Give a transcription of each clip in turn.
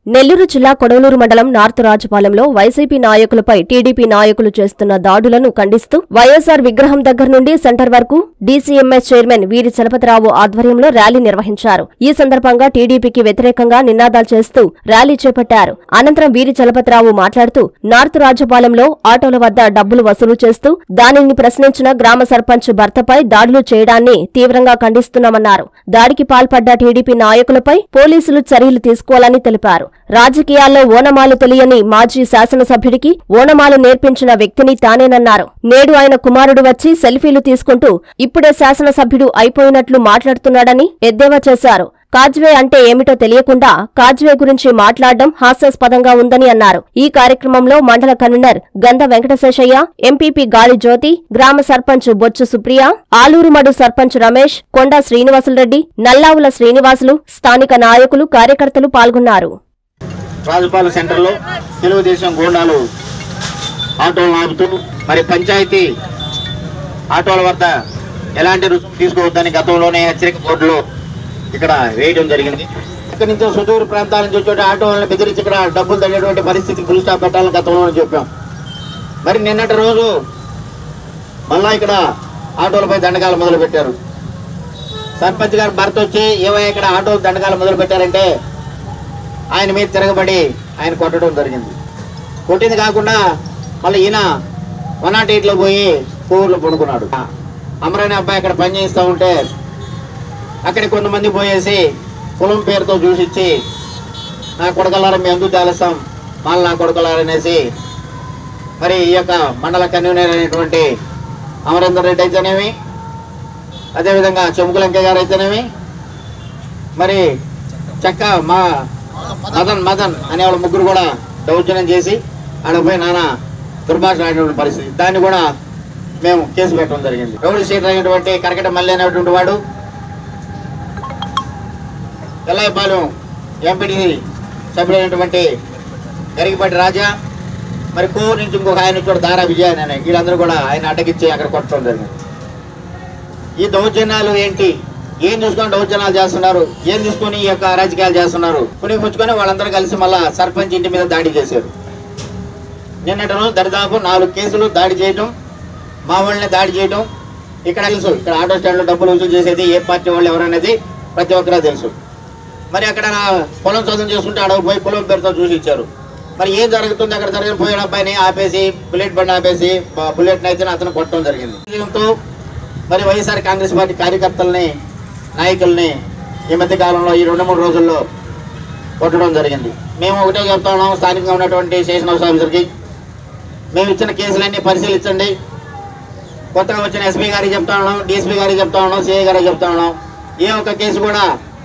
నెల్లూరు జిల్లా కొడవలూరు మండలం నార్త్ రాజపాలెంలో వైసీపీ నాయకులపై టీడీపీ నాయకులు చేస్తున్న దాడులను ఖండిస్తూ వైఎస్సార్ విగ్రహం దగ్గర నుండి సెంటర్ వరకు డీసీఎంఎస్ చైర్మన్ వీరి చలపతిరావు ఆధ్వర్యంలో ర్యాలీ నిర్వహించారు ఈ సందర్భంగా టీడీపీకి వ్యతిరేకంగా నినాదాలు చేస్తూ ర్యాలీ చేపట్టారు అనంతరం వీరి చలపతిరావు మాట్లాడుతూ నార్త్ రాజపాలెంలో ఆటోల వద్ద డబ్బులు వసూలు చేస్తూ దానిని ప్రశ్నించిన గ్రామ సర్పంచ్ భర్తపై దాడులు చేయడాన్ని తీవ్రంగా ఖండిస్తున్నామన్నారు దాడికి పాల్పడ్డ టీడీపీ నాయకులపై పోలీసులు చర్యలు తీసుకోవాలని తెలిపారు రాజకీయాల్లో ఓనమాలు తెలియని మాజీ శాసనసభ్యుడికి ఓనమాలు నేర్పించిన వ్యక్తిని తానేనన్నారు నేడు ఆయన కుమారుడు వచ్చి సెల్ఫీలు తీసుకుంటూ ఇప్పుడే శాసనసభ్యుడు అయిపోయినట్లు మాట్లాడుతున్నాడని ఎద్దేవా చేశారు కాజ్వే అంటే ఏమిటో తెలియకుండా కాజ్వే గురించి మాట్లాడడం హాస్యాస్పదంగా ఉందని అన్నారు ఈ కార్యక్రమంలో మండల కన్వీనర్ గంధ వెంకటశేషయ్య ఎంపీపీ గాలి జ్యోతి గ్రామ సర్పంచ్ బొచ్చు సుప్రియ ఆలూరుమడు సర్పంచ్ రమేష్ కొండా శ్రీనివాసులరెడ్డి నల్లావుల శ్రీనివాసులు స్థానిక నాయకులు కార్యకర్తలు పాల్గొన్నారు రాజపాలెం సెంటర్లో తెలుగుదేశం గూండాలు ఆటోలను ఆపుతూ మరి పంచాయతీ ఆటోల వద్ద ఎలాంటి రుసుము తీసుకోవద్దని గతంలోనే హెచ్చరిక బోర్డులో ఇక్కడ వేయడం జరిగింది ఇక్కడి నుంచి సుదూర ప్రాంతాల నుంచి వచ్చే ఆటోలను బెదిరించి ఇక్కడ డబ్బులు తగ్గేటువంటి పరిస్థితికి ఫుల్ స్టాప్ పెట్టాలని గతంలోనే చెప్పాం మరి నిన్నటి రోజు మళ్ళా ఇక్కడ ఆటోలపై దండకాలు మొదలు పెట్టారు సర్పంచ్ గారు భర్త వచ్చి ఏమయ్యా ఇక్కడ ఆటోలు దండకాలు మొదలు పెట్టారంటే ఆయన మీద తిరగబడి ఆయన కొట్టడం జరిగింది కొట్టింది కాకుండా మళ్ళీ ఈయన వన్ నాట్ ఎయిట్లో పోయి కోవూరులో పడుకున్నాడు అమరాని అబ్బాయి అక్కడ పని చేస్తూ ఉంటే అక్కడికి కొంతమంది పోయేసి కులం పేరుతో చూసిచ్చి నా కొడకలారా మేము ఎందుకు తేలుస్తాం మళ్ళీ నా కొడకలారనేసి మరి ఈ యొక్క మండల కన్వీనర్ అయినటువంటి అమరేందర్ రెడ్డి అయితేనేమి అదేవిధంగా చెముకులంక గారు అయితేనేమి మరి చక్క మా మదన్ మదన్ అనేవాళ్ళ ముగ్గురు కూడా దౌర్జన్యం చేసి ఆడపోయి నాన్న దుర్భాష ఆడినటువంటి పరిస్థితి దాన్ని కూడా మేము కేసు పెట్టడం జరిగింది రౌడీ సీటర్ అయినటువంటి కరకట మల్లి అనేటువంటి వాడు ఎల్లాయిపాలెం ఎంపీటీ సభ్యుడైనటువంటి గరిగిపాటి రాజా మరి కోవూరు నుంచి ఇంకొక ఆయన వచ్చాడు దారా విజయ అని వీళ్ళందరూ కూడా ఆయన అడ్డగిచ్చి అక్కడ కొట్టడం జరిగింది ఈ దౌర్జన్యాలు ఏంటి ఏం చూసుకొని దౌర్జన్యాలు చేస్తున్నారు ఏం తీసుకొని ఈ యొక్క రాజకీయాలు చేస్తున్నారు పుని పుచ్చుకొని వాళ్ళందరూ కలిసి మళ్ళా సర్పంచ్ ఇంటి మీద దాడి చేశారు నిన్నటి రోజు దరిదాపు నాలుగు కేసులు దాడి చేయటం మా వాళ్ళని దాడి చేయటం ఇక్కడ తెలుసు ఇక్కడ ఆటో స్టాండ్లో డబ్బులు వసూలు చేసేది ఏ పార్టీ వాళ్ళు ఎవరనేది ప్రతి ఒక్కరా తెలుసు మరి అక్కడ నా పొలం చదువు చేసుకుంటే అడవి పోయి పొలం పేరుతో చూసి ఇచ్చారు మరి ఏం జరుగుతుంది అక్కడ జరిగిన పోయిన అబ్బాయిని ఆపేసి బుల్లెట్ బండి ఆపేసి బుల్లెట్ అయితే అతను కొట్టడం జరిగింది దీంతో మరి వైఎస్ఆర్ కాంగ్రెస్ పార్టీ కార్యకర్తల్ని నాయకుల్ని ఈ మధ్య కాలంలో ఈ రెండు మూడు రోజుల్లో కొట్టడం జరిగింది మేము ఒకటే చెప్తా ఉన్నాం స్థానికంగా ఉన్నటువంటి స్టేషన్ హౌస్ ఆఫీసర్కి మేము ఇచ్చిన కేసులన్నీ పరిశీలించండి కొత్తగా వచ్చిన ఎస్పీ గారికి చెప్తా ఉన్నాం డిఎస్పీ గారికి చెప్తా ఉన్నాం సిఐ గారికి చెప్తా ఉన్నాం ఏ ఒక్క కేసు కూడా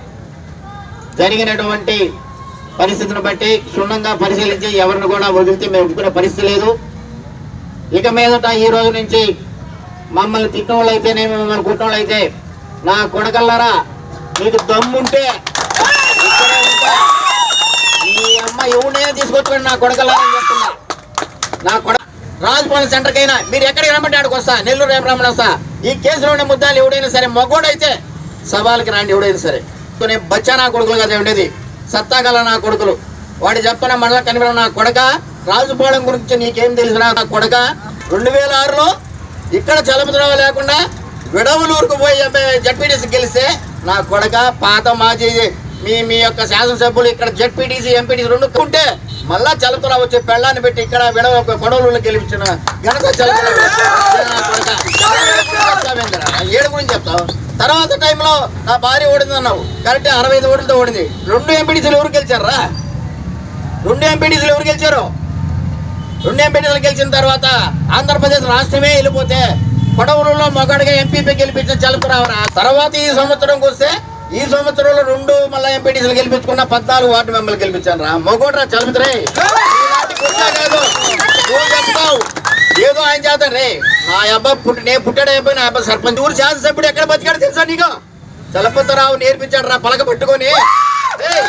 జరిగినటువంటి పరిస్థితిని బట్టి క్షుణ్ణంగా పరిశీలించి ఎవరిని కూడా వదిలితే మేము ఒప్పుకునే పరిస్థితి లేదు ఇక మీదట ఈ రోజు నుంచి మమ్మల్ని తిట్టిన వాళ్ళు అయితేనేమి మమ్మల్ని కుట్టిన వాళ్ళు అయితే నా కొడకల్లారా మీకు దమ్ముంటే ఇక్కడే ఉంటా. మీ అమ్మ ఎవరినైనా తీసుకొచ్చుకోండి నా కొడకల్లారా అని చెప్తున్నా నా కొడ రాజభవన్ సెంటర్కి అయినా మీరు ఎక్కడికి రమ్మంటే ఆడికి వస్తా నెల్లూరు రేపు రమ్మని వస్తా ఈ కేసులో ఉండే ముద్దాలు ఎవడైనా సరే మగోడైతే సవాల్కి రాండి ఎవడైనా సరే కొన్ని బచ్చా నా కొడుకులు కదా ఉండేది సత్తాగల నా కొడుకులు వాడు చెప్తున్న మండల కనిపిన నా కొడక రాజుపాలెం గురించి నీకేం తెలుసు నా కొడక రెండు వేల ఆరులో ఇక్కడ చలపతిరావు లేకుండా విడవలూరుకు పోయి జడ్పీటీసీ గెలిస్తే నా కొడక పాత మాజీ మీ మీ యొక్క శాసనసభ్యులు ఇక్కడ జడ్పీటీసీ ఎంపీటీసీ రెండు ఉంటే మళ్ళా చలపతిరావు వచ్చి పెళ్ళాన్ని పెట్టి ఇక్కడ విడవ గొడవలు గెలిపించిన ఘనత చలపతిరావు నా కొడక. చెప్తావేందిరా? ఏడు గురించి చెప్తావు తర్వాత టైంలో నా భార్య ఓడింది అన్నావు కరెక్ట్ అరవై ఐదు ఓట్లతో ఓడింది రెండు ఎంపీటీసీలు ఎవరు గెలిచారా రెండు ఎంపీటీసీలు ఎవరు గెలిచారు రెండు ఎంపీటీసీలు గెలిచిన తర్వాత ఆంధ్రప్రదేశ్ రాష్ట్రమే వెళ్ళిపోతే కొడవూరులో మొగాడిగా ఎంపీపీ గెలిపించిన చలపరావురా తర్వాత ఈ సంవత్సరంకి వస్తే ఈ సంవత్సరంలో రెండు మళ్ళీ ఎంపీటీసీలు గెలిపించుకున్న పద్నాలుగు వార్డు మెంబర్లు గెలిపించాను రా మొగోడ్రా చలపతిరే ఇలాంటి కుట్ర కాదు నువ్వు చెప్తావు ఏదో ఆయన చేస్తాడు రే నా అబ్బాయి పుట్టి నేను పుట్టాడు అయిపోయి నా అబ్బాయి సర్పంచ్ ఊరు శాసనసభ్యుడు ఎక్కడ బతికాడు తెలుసా నీకు చలపతిరావు నేర్పించాడు రా పలక పట్టుకొని ఏయ్,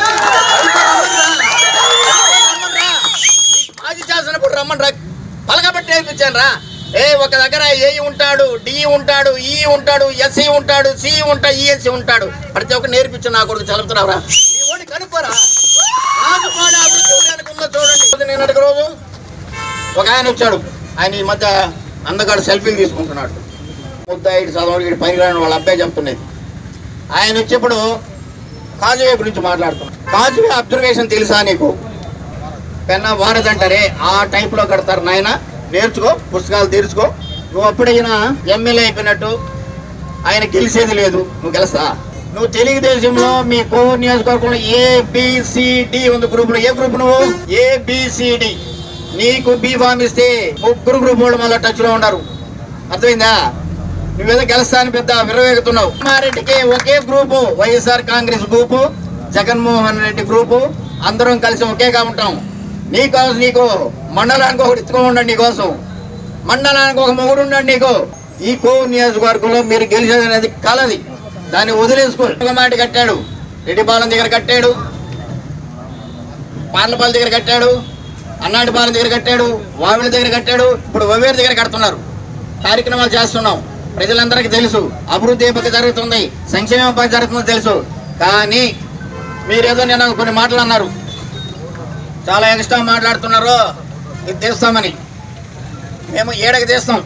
మాజీ శాసనప్పుడు రమ్మని రా పలకబెట్టి నేర్పించాను రా ఏ ఒక దగ్గర ఏ ఉంటాడు డి ఉంటాడు ఈ ఉంటాడు ఎస్సీ ఉంటాడు సి ఉంటాడు ఈఎస్సీ ఉంటాడు ప్రతి ఒక్క నేర్పించు నా కొడుకు చదువుతున్నావురా నీ ఓడి కనుక్కోరా రాజుపాడు అభివృద్ధి చేయడానికి ఉందో చూడండి నేను అడిగిన రోజు ఒక ఆయన వచ్చాడు ఆయన ఈ మధ్య అందగాడు సెల్ఫీలు తీసుకుంటున్నాడు ముద్దాయిడు చదవడి పని రాని వాళ్ళ అబ్బాయి చెప్తున్నది ఆయన వచ్చేప్పుడు కాజువే గురించి మాట్లాడుతున్నాం కాజువే అబ్జర్వేషన్ తెలుసా నీకు పెన్న వారదంటారే ఆ టైప్లో కడతారు నాయన నేర్చుకో పుస్తకాలు తీర్చుకో నువ్వు అప్పుడైనా ఎమ్మెల్యే అయిపోయినట్టు ఆయన గెలిచేది లేదు నువ్వు గెలుస్తా నువ్వు తెలుగుదేశంలో మీ కోవూరు నియోజకవర్గంలో ఏబిసిడి ఉంది గ్రూపులో ఏ గ్రూప్ నువ్వు ఏబిసిడి నీకు బీ ఫామ్ ఇస్తే ముగ్గురు గ్రూప్ వాళ్ళు మళ్ళీ టచ్ లో ఉన్నారు అర్థమైందా నువ్వేదో గెలుస్తా అని పెద్ద విరవేగుతున్నావు రెడ్డికి ఒకే group YSR Congress group Jaganmohan Reddy group అందరం కలిసి ఒకేగా ఉంటాం నీకోసం నీకు మండలానికి ఒకటి ఇచ్చుకో ఉండండి నీకోసం మండలానికి ఒక మొగుడు ఉండండి నీకు ఈ కోవూరు నియోజకవర్గంలో మీరు గెలిచేది అనేది కలది దాన్ని వదిలేసుకో ఒక మాట కట్టాడు రెడ్డిపాలెం దగ్గర కట్టాడు పార్లపాలెం దగ్గర కట్టాడు అన్నాటిపాలెం దగ్గర కట్టాడు వావిల దగ్గర కట్టాడు ఇప్పుడు వవేరు దగ్గర కడుతున్నారు కార్యక్రమాలు చేస్తున్నాం ప్రజలందరికీ తెలుసు అభివృద్ధి ఏ పక్క జరుగుతుంది సంక్షేమ పక్క జరుగుతుందో తెలుసు కానీ మీరేదో నేను కొన్ని మాటలు అన్నారు చాలా ఎక్స్ట్రా మాట్లాడుతున్నారు ఇది తీస్తామని మేము ఏడకి తీస్తాం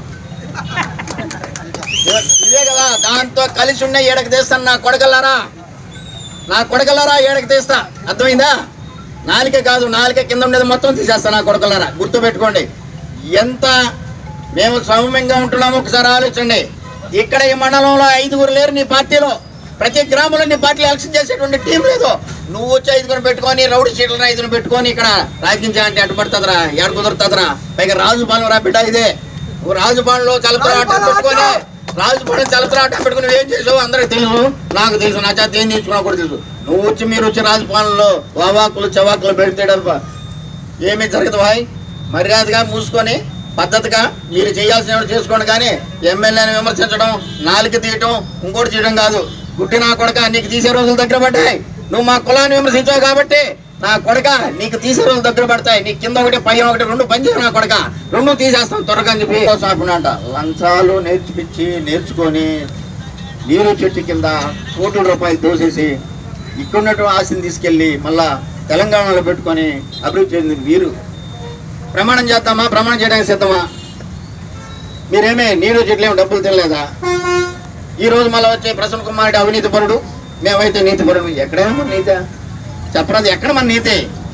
ఇదే- ఇదే కదా దాంతో కలిసి ఉండే ఏడకి తీస్తాను నా కొడకల్లారా నా కొడకల్లారా ఏడకి తీస్తా అర్థమైందా నాలిక కాదు నాలిక కింద ఉండేది మొత్తం తీసేస్తా నా కొడకల్లారా గుర్తు పెట్టుకోండి ఎంత మేము సౌమ్యంగా ఉంటున్నామో ఒకసారి ఆలోచండి ఇక్కడ ఈ మండలంలో ఐదుగురు లేరు నీ పార్టీలో ప్రతి గ్రామంలో నీ పార్టీలో ఎలక్షన్ చేసేటువంటి టీం లేదు నువ్వు వచ్చి ఐదుగురు పెట్టుకొని రౌడీ సీట్లను ఐదుగురు పెట్టుకొని ఇక్కడ రాజకీయం చేయాలంటే అడ్డు పడుతుందిరా ఎడ కుదురుతుందిరా పైగా రాజుపాలెం రా బిడ్డ ఇదే నువ్వు రాజుపాలెంలో చలతరాటం పెట్టుకొని రాజుపాలెం చలతరాటం పెట్టుకుని నువ్వేం చేసావు అందరికి తెలుసు నాకు తెలుసు నా చేత ఏం చేసుకున్నా కూడా తెలుసు నువ్వు వచ్చి మీరు వచ్చి రాజుపాలెంలో వావాకులు చవాకులు పెడితేడబ్బా ఏమీ జరగదు భాయ్ మర్యాదగా మూసుకొని పద్ధతిగా మీరు చేయాల్సిన ఏమిటో చేసుకోండి కానీ ఎమ్మెల్యేని విమర్శించడం నాలుగు తీయటం ఇంకోటి చేయడం కాదు గుడ్డి నా కొడక నీకు తీసే రోజులు దగ్గర పడ్డాయి నువ్వు మా కులాన్ని విమర్శించావు కాబట్టి నా కొడక నీకు తీసే రోజులు దగ్గర పడతాయి నీ కింద ఒకటి పైన ఒకటి రెండు పనిచేయవు నా కొడక రెండు తీసేస్తాం త్వరగా అని చెప్పి సాకునంట లంచాలు నేర్చిపిచ్చి నేర్చుకొని నీరు చెట్టు కింద కోట్ల రూపాయలు దోసేసి ఇక్కడున్నటువంటి ఆశని తీసుకెళ్ళి మళ్ళా తెలంగాణలో పెట్టుకొని అభివృద్ధి చెందింది మీరు ప్రమాణం చేద్దామా ప్రమాణం చేయడానికి సిద్ధమా మీరేమే నీరు చెట్లేమో డబ్బులు తినలేదా ఈ రోజు మళ్ళీ వచ్చే ప్రసన్న కుమార్ రెడ్డి అవినీతి పరుడు మేమైతే నీతి పరుడు ఎక్కడేమో నీతి చెప్పరాదు ఎక్కడ మన నీతి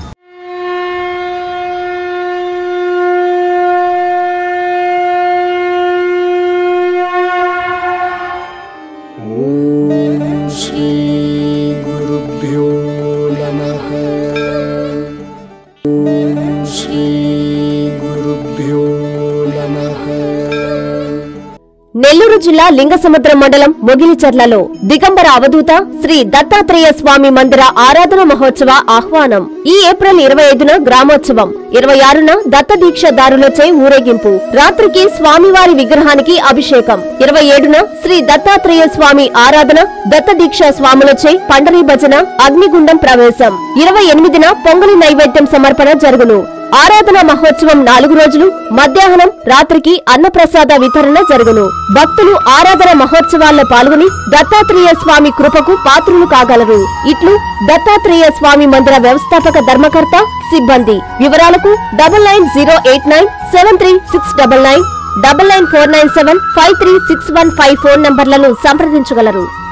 श्रीगुरुभ्यो नमः ॐ श्रीगुरुभ्यो नमः నెల్లూరు జిల్లా లింగసముద్రం మండలం మొగిలిచర్లలో దిగంబర అవధూత శ్రీ దత్తాత్రేయ స్వామి మందిర ఆరాధన మహోత్సవ ఆహ్వానం ఈ ఏప్రిల్ ఇరవై ఐదున గ్రామోత్సవం ఇరవై ఆరున దత్త దీక్షదారులచే ఊరేగింపు రాత్రికి స్వామివారి విగ్రహానికి అభిషేకం ఇరవై ఏడున శ్రీ దత్తాత్రేయ స్వామి ఆరాధన దత్త దీక్ష స్వాములచే పండరీ భజన అగ్నిగుండం ప్రవేశం ఇరవై ఎనిమిదిన పొంగలి నైవేద్యం సమర్పణ జరుగును ఆరాధన మహోత్సవం నాలుగు రోజులు మధ్యాహ్నం రాత్రికి అన్నప్రసాద వితరణ జరుగును భక్తులు ఆరాధన మహోత్సవాల్లో పాల్గొని దత్తాత్రేయ స్వామి కృపకు పాత్రులు కాగలరు ఇట్లు దత్తాత్రేయ స్వామి మందిర వ్యవస్థాపక ధర్మకర్త సిబ్బంది వివరాలకు double nine zero eight nine seven three six double nine double nine four nine seven five three six one five phone నంబర్లను సంప్రదించగలరు